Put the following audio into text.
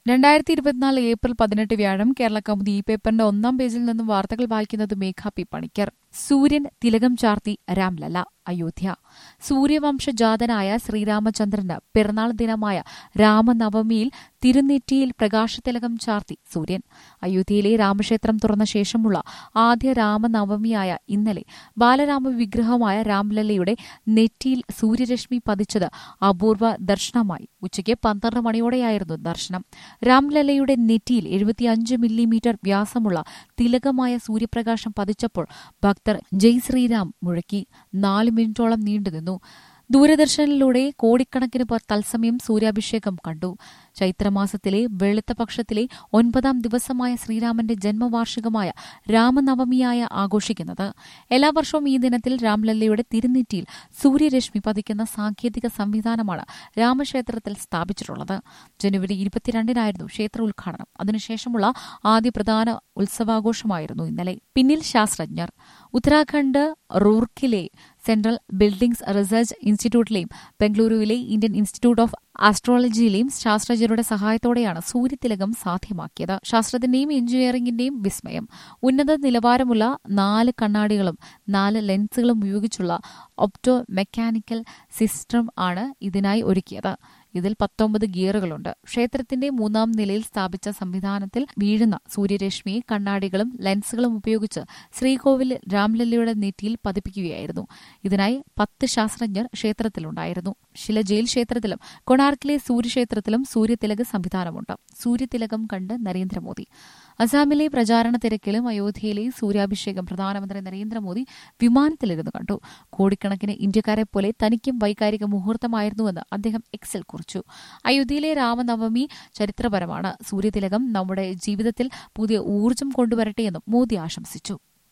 രണ്ടായിരത്തി ഇരുപത്തിനാല് ഏപ്രിൽ പതിനെട്ട് വ്യാഴം കേരള കൗമുദി ഈ പേപ്പറിന്റെ ഒന്നാം പേജിൽ നിന്നും വാർത്തകൾ വായിക്കുന്നത് മേഘ പി പണിക്കർ സൂര്യൻ തിലകം ചാർത്തി രാംലല്ല അയോധ്യ സൂര്യവംശജാതനായ ശ്രീരാമചന്ദ്രന് പിറന്നാൾ ദിനമായ രാമനവമിയിൽ തിരുനെറ്റിയിൽ പ്രകാശതിലകം ചാർത്തി സൂര്യൻ അയോധ്യയിലെ രാമക്ഷേത്രം തുറന്ന ശേഷമുള്ള ആദ്യ രാമനവമിയായ ഇന്നലെ ബാലരാമ വിഗ്രഹമായ രാംലല്ലയുടെ നെറ്റിയിൽ സൂര്യരശ്മി പതിച്ചത് അപൂർവ ദർശനമായി ഉച്ചയ്ക്ക് പന്ത്രണ്ട് മണിയോടെയായിരുന്നു ദർശനം രാംലല്ലയുടെ നെറ്റിയിൽ എഴുപത്തിയഞ്ച് മില്ലിമീറ്റർ വ്യാസമുള്ള തിലകമായ സൂര്യപ്രകാശം പതിച്ചപ്പോൾ ഭക്തർ ജയ് ശ്രീരാം മുഴക്കി നാല് മിനിറ്റോളം നീണ്ടുനിന്നു ദൂരദർശനിലൂടെ കോടിക്കണക്കിന് പേർ തത്സമയം സൂര്യാഭിഷേകം കണ്ടു ചൈത്രമാസത്തിലെ വെളുത്ത പക്ഷത്തിലെ ഒൻപതാം ദിവസമായ ശ്രീരാമന്റെ ജന്മവാർഷികമായ രാമനവമിയായ ആഘോഷിക്കുന്നത് എല്ലാ വർഷവും ഈ ദിനത്തിൽ രാംലല്ലയുടെ തിരുനെറ്റിയിൽ സൂര്യരശ്മി പതിക്കുന്ന സാങ്കേതിക സംവിധാനമാണ് രാമക്ഷേത്രത്തിൽ സ്ഥാപിച്ചിട്ടുള്ളത് ജനുവരി ഇരുപത്തിരണ്ടിനായിരുന്നു ക്ഷേത്ര ഉദ്ഘാടനം അതിനുശേഷമുള്ള ആദ്യ പ്രധാന ഉത്സവാഘോഷമായിരുന്നു ഇന്നലെ പിന്നിൽ ശാസ്ത്രജ്ഞർ ഉത്തരാഖണ്ഡ് റൂർക്കിലെ സെൻട്രൽ ബിൽഡിംഗ്സ് റിസർച്ച് ഇൻസ്റ്റിറ്റ്യൂട്ടിലെയും ബംഗളൂരുവിലെ ഇന്ത്യൻ ഇൻസ്റ്റിറ്റ്യൂട്ട് ഓഫ് ആസ്ട്രോളജിയിലെയും ശാസ്ത്രജ്ഞരുടെ സഹായത്തോടെയാണ് സൂര്യതിലകം സാധ്യമാക്കിയത് ശാസ്ത്രത്തിന്റെയും എഞ്ചിനീയറിംഗിന്റെയും വിസ്മയം ഉന്നത നിലവാരമുള്ള നാല് കണ്ണാടികളും നാല് ലെൻസുകളും ഉപയോഗിച്ചുള്ള ഒപ്റ്റോ മെക്കാനിക്കൽ സിസ്റ്റം ആണ് ഇതിനായി ഒരുക്കിയത് ഇതിൽ പത്തൊമ്പത് ഗിയറുകളുണ്ട് ക്ഷേത്രത്തിന്റെ മൂന്നാം നിലയിൽ സ്ഥാപിച്ച സംവിധാനത്തിൽ വീഴുന്ന സൂര്യരശ്മിയെ കണ്ണാടികളും ലെൻസുകളും ഉപയോഗിച്ച് ശ്രീകോവിൽ രാംലല്ലയുടെ നെറ്റിയിൽ പതിപ്പിക്കുകയായിരുന്നു ഇതിനായി പത്ത് ശാസ്ത്രജ്ഞർ ക്ഷേത്രത്തിലുണ്ടായിരുന്നു ശിലജയിൽ ക്ഷേത്രത്തിലും കൊണാർക്കിലെ സൂര്യക്ഷേത്രത്തിലും സൂര്യതിലക സംവിധാനമുണ്ട് സൂര്യതിലകം കണ്ട് നരേന്ദ്രമോദി അസാമിലെ പ്രചാരണ തിരക്കിലും അയോധ്യയിലെ സൂര്യാഭിഷേകം പ്രധാനമന്ത്രി നരേന്ദ്രമോദി വിമാനത്തിലിരുന്ന് കണ്ടു കോടിക്കണക്കിന് ഇന്ത്യക്കാരെ പോലെ തനിക്കും വൈകാരിക മുഹൂർത്തമായിരുന്നുവെന്ന് അദ്ദേഹം എക്സിൽ കുറിച്ചു അയോധ്യയിലെ രാമനവമി ചരിത്രപരമാണ് സൂര്യതിലകം നമ്മുടെ ജീവിതത്തിൽ പുതിയ ഊർജ്ജം കൊണ്ടുവരട്ടെയെന്നും മോദി ആശംസിച്ചു